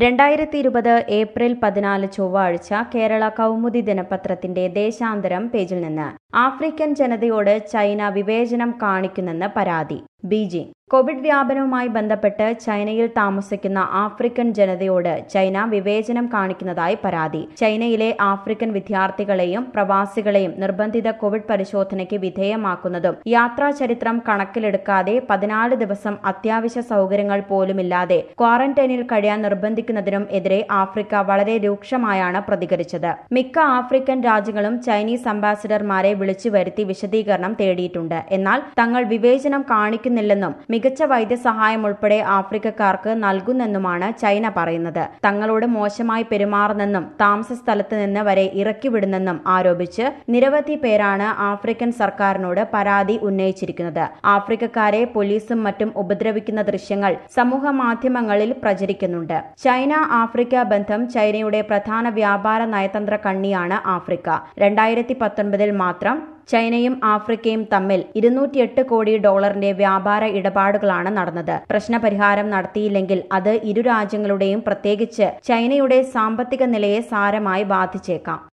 രണ്ടായിരത്തി ഇരുപത് ഏപ്രിൽ പതിനാല് ചൊവ്വാഴ്ച കേരള കൗമുദി ദിനപത്രത്തിന്റെ ദേശാന്തരം പേജിൽ നിന്ന് ആഫ്രിക്കൻ ജനതയോട് ചൈന വിവേചനം കാണിക്കുന്നെന്ന് പരാതി ബീജിംഗ് കോവിഡ് വ്യാപനവുമായി ബന്ധപ്പെട്ട് ചൈനയിൽ താമസിക്കുന്ന ആഫ്രിക്കൻ ജനതയോട് ചൈന വിവേചനം കാണിക്കുന്നതായി പരാതി ചൈനയിലെ ആഫ്രിക്കൻ വിദ്യാർത്ഥികളെയും പ്രവാസികളെയും നിർബന്ധിത കോവിഡ് പരിശോധനയ്ക്ക് വിധേയമാക്കുന്നതും യാത്രാ ചരിത്രം കണക്കിലെടുക്കാതെ പതിനാല് ദിവസം അത്യാവശ്യ സൗകര്യങ്ങൾ പോലുമില്ലാതെ ക്വാറന്റൈനിൽ കഴിയാൻ നിർബന്ധിക്കുന്നതിനും എതിരെ ആഫ്രിക്ക വളരെ രൂക്ഷമായാണ് പ്രതികരിച്ചത് മിക്ക ആഫ്രിക്കൻ രാജ്യങ്ങളും ചൈനീസ് അംബാസിഡർമാരെ വിളിച്ചു വരുത്തി വിശദീകരണം തേടിയിട്ടുണ്ട് എന്നാൽ തങ്ങൾ വിവേചനം കാണിക്കുന്നില്ലെന്നും മികച്ച വൈദ്യസഹായം ഉൾപ്പെടെ ആഫ്രിക്കക്കാർക്ക് നൽകുന്നെന്നുമാണ് ചൈന പറയുന്നത് തങ്ങളോട് മോശമായി പെരുമാറുന്നെന്നും താമസ സ്ഥലത്ത് നിന്ന് വരെ ഇറക്കിവിടുന്നെന്നും ആരോപിച്ച് നിരവധി പേരാണ് ആഫ്രിക്കൻ സർക്കാരിനോട് പരാതി ഉന്നയിച്ചിരിക്കുന്നത് ആഫ്രിക്കക്കാരെ പോലീസും മറ്റും ഉപദ്രവിക്കുന്ന ദൃശ്യങ്ങൾ സമൂഹ മാധ്യമങ്ങളിൽ പ്രചരിക്കുന്നുണ്ട് ചൈന ആഫ്രിക്ക ബന്ധം ചൈനയുടെ പ്രധാന വ്യാപാര നയതന്ത്ര കണ്ണിയാണ് ആഫ്രിക്ക രണ്ടായിരത്തി പത്തൊൻപതിൽ മാത്രം ചൈനയും ആഫ്രിക്കയും തമ്മിൽ ഇരുന്നൂറ്റിയെട്ട് കോടി ഡോളറിന്റെ വ്യാപാര ഇടപാടുകളാണ് നടന്നത് പ്രശ്നപരിഹാരം നടത്തിയില്ലെങ്കിൽ അത് ഇരു രാജ്യങ്ങളുടെയും പ്രത്യേകിച്ച് ചൈനയുടെ സാമ്പത്തിക നിലയെ സാരമായി ബാധിച്ചേക്കാം